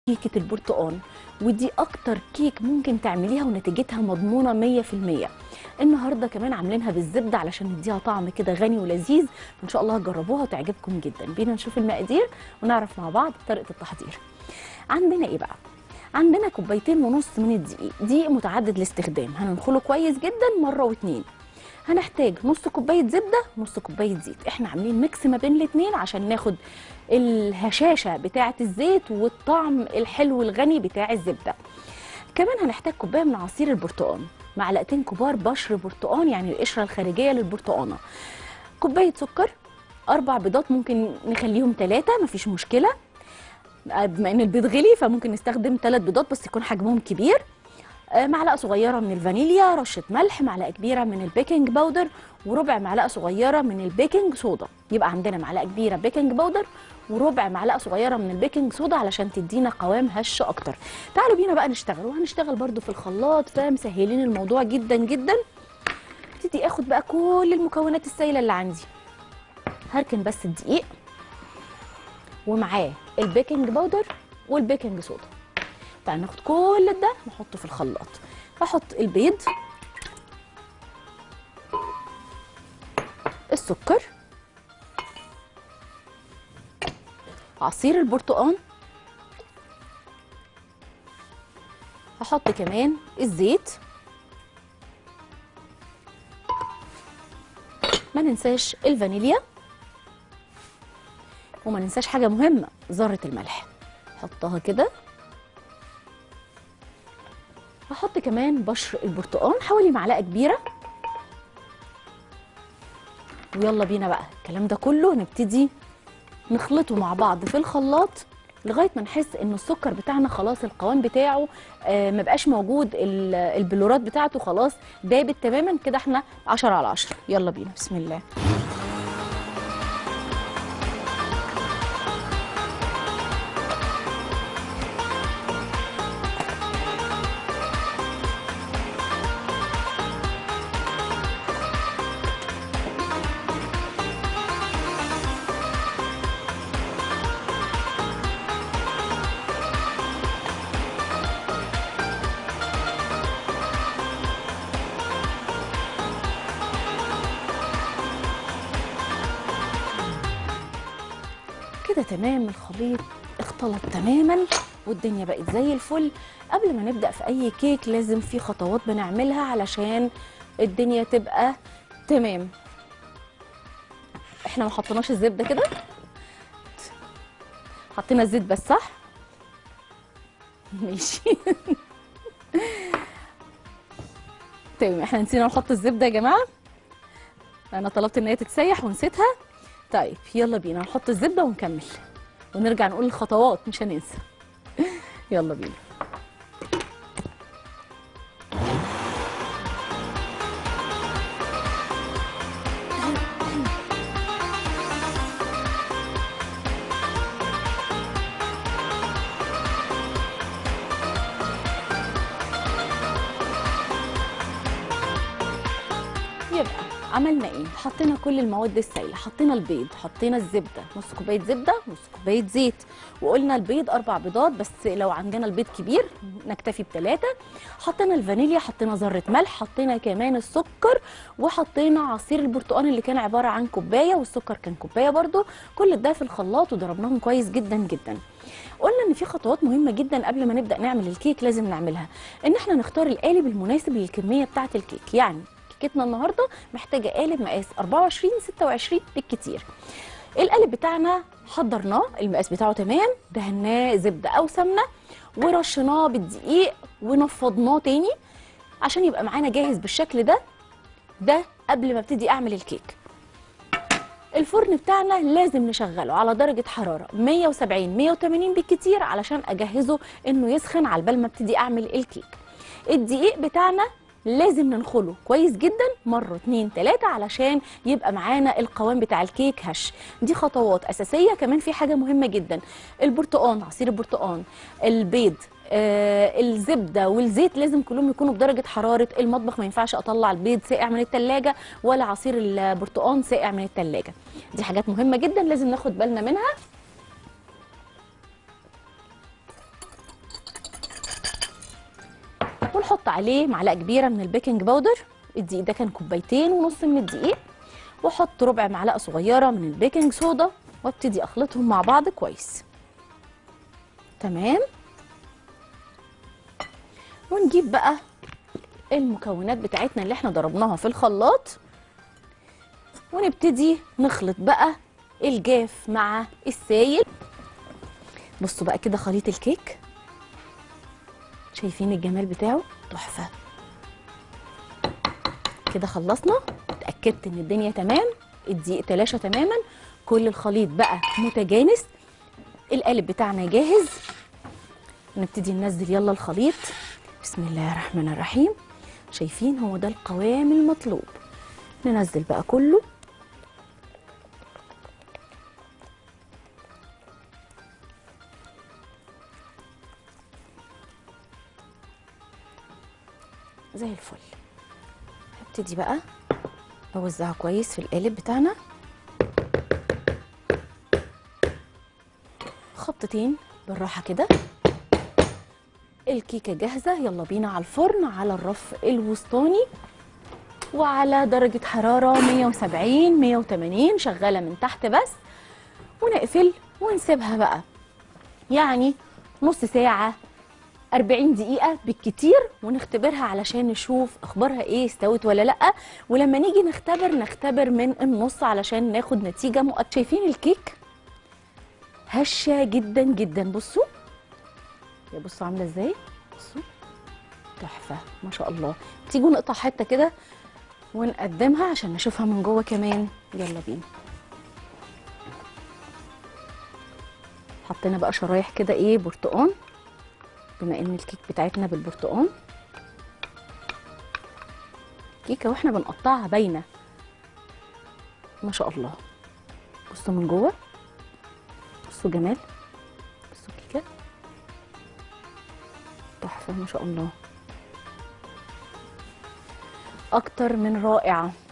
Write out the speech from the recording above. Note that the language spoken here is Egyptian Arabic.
كيكه البرتقال ودي اكتر كيك ممكن تعمليها ونتيجتها مضمونه 100% النهارده كمان عاملينها بالزبده علشان نديها طعم كده غني ولذيذ ان شاء الله هتجربوها وتعجبكم جدا بينا نشوف المقادير ونعرف مع بعض طريقه التحضير عندنا ايه بقى عندنا كوبايتين ونص من الدقيق دقيق متعدد الاستخدام هننخله كويس جدا مره واتنين هنحتاج نص كوبايه زبده نص كوبايه زيت احنا عاملين ميكس ما بين الاتنين عشان ناخد الهشاشه بتاعه الزيت والطعم الحلو الغني بتاع الزبده كمان هنحتاج كوبايه من عصير البرتقال معلقتين كبار بشر برتقال يعني القشره الخارجيه للبرتقانه كوبايه سكر اربع بيضات ممكن نخليهم ثلاثه مفيش مشكله بما ان البيض غلي فممكن نستخدم ثلاث بيضات بس يكون حجمهم كبير آه، معلقه صغيره من الفانيليا رشه ملح معلقه كبيره من البيكنج باودر وربع معلقه صغيره من البيكنج صودا يبقى عندنا معلقه كبيره بيكنج باودر وربع معلقه صغيره من البيكنج صودا علشان تدينا قوام هش اكتر تعالوا بينا بقى نشتغل وهنشتغل برده في الخلاط فمسهلين الموضوع جدا جدا ابتدي اخد بقى كل المكونات السائله اللي عندي هركن بس الدقيق ومعاه البيكنج باودر والبيكنج صودا تعالى ناخد كل ده نحطه في الخلاط هحط البيض السكر عصير البرتقال هحط كمان الزيت ما ننساش الفانيليا وما ننساش حاجه مهمه ذره الملح حطها كده هحط كمان بشر البرتقال حوالي معلقه كبيره ويلا بينا بقى الكلام ده كله نبتدي نخلطه مع بعض في الخلاط لغايه ما نحس ان السكر بتاعنا خلاص القوام بتاعه آه ما بقاش موجود ال- البلورات بتاعته خلاص دابت تماما كده احنا 10 على 10 يلا بينا بسم الله كده تمام الخليط اختلط تماما والدنيا بقت زي الفل قبل ما نبدأ في أي كيك لازم في خطوات بنعملها علشان الدنيا تبقى تمام احنا ما حطيناش الزبدة كده حطينا الزيت بس صح ماشي تمام احنا نسينا نحط الزبدة يا جماعة انا طلبت ان هي تتسيح ونسيتها طيب يلا بينا نحط الزبده ونكمل ونرجع نقول الخطوات مش هننسى يلا بينا يبقى عملنا ايه حطينا كل المواد السائله حطينا البيض حطينا الزبده نص كوبايه زبده نص كوبايه زيت وقلنا البيض اربع بيضات بس لو عندنا البيض كبير نكتفي بثلاثه حطينا الفانيليا حطينا ذره ملح حطينا كمان السكر وحطينا عصير البرتقال اللي كان عباره عن كوبايه والسكر كان كوبايه برده كل ده في الخلاط وضربناهم كويس جدا جدا قلنا ان في خطوات مهمه جدا قبل ما نبدا نعمل الكيك لازم نعملها ان احنا نختار القالب المناسب للكميه بتاعه الكيك يعني كيكتنا النهارده محتاجه قالب مقاس 24 26 بالكتير القالب بتاعنا حضرناه المقاس بتاعه تمام دهناه زبده او سمنه ورشيناه بالدقيق ونفضناه تاني عشان يبقى معانا جاهز بالشكل ده ده قبل ما ابتدي اعمل الكيك الفرن بتاعنا لازم نشغله على درجة حرارة 170 180 بالكتير علشان أجهزه إنه يسخن على بال ما ابتدي أعمل الكيك الدقيق بتاعنا لازم ننخله كويس جدا مرة اتنين تلاتة علشان يبقى معانا القوام بتاع الكيك هش دي خطوات أساسية كمان في حاجة مهمة جدا البرتقان عصير البرتقان البيض آه الزبده والزيت لازم كلهم يكونوا بدرجه حراره المطبخ ما ينفعش اطلع البيض ساقع من التلاجة ولا عصير البرتقان ساقع من التلاجة دي حاجات مهمه جدا لازم ناخد بالنا منها ونحط عليه معلقه كبيره من البيكنج باودر الدقيق ده كان كوبايتين ونص من الدقيق واحط ربع معلقه صغيره من البيكنج صودا وابتدي اخلطهم مع بعض كويس تمام ونجيب بقى المكونات بتاعتنا اللي احنا ضربناها في الخلاط ونبتدي نخلط بقى الجاف مع السايل بصوا بقى كده خليط الكيك شايفين الجمال بتاعه تحفه كده خلصنا اتاكدت ان الدنيا تمام الدقيق تلاشى تماما كل الخليط بقى متجانس القالب بتاعنا جاهز نبتدي ننزل يلا الخليط بسم الله الرحمن الرحيم شايفين هو ده القوام المطلوب ننزل بقى كله زي الفل هبتدي بقى اوزعها كويس في القالب بتاعنا خبطتين بالراحه كده الكيكه جاهزه يلا بينا على الفرن على الرف الوسطاني وعلى درجه حراره 170 180 شغاله من تحت بس ونقفل ونسيبها بقى يعني نص ساعه 40 دقيقة بالكتير ونختبرها علشان نشوف اخبارها ايه استوت ولا لا ولما نيجي نختبر نختبر من النص علشان ناخد نتيجة مؤكدة شايفين الكيك هشة جدا جدا بصوا يا بصوا عاملة ازاي بصوا تحفة ما شاء الله تيجوا نقطع حتة كده ونقدمها عشان نشوفها من جوه كمان يلا بينا حطينا بقى شرايح كده ايه برتقان بما ان الكيك بتاعتنا بالبرتقال كيكه واحنا بنقطعها باينه ما شاء الله بصوا من جوه بصوا جمال بصوا كيكه تحفه ما شاء الله اكتر من رائعه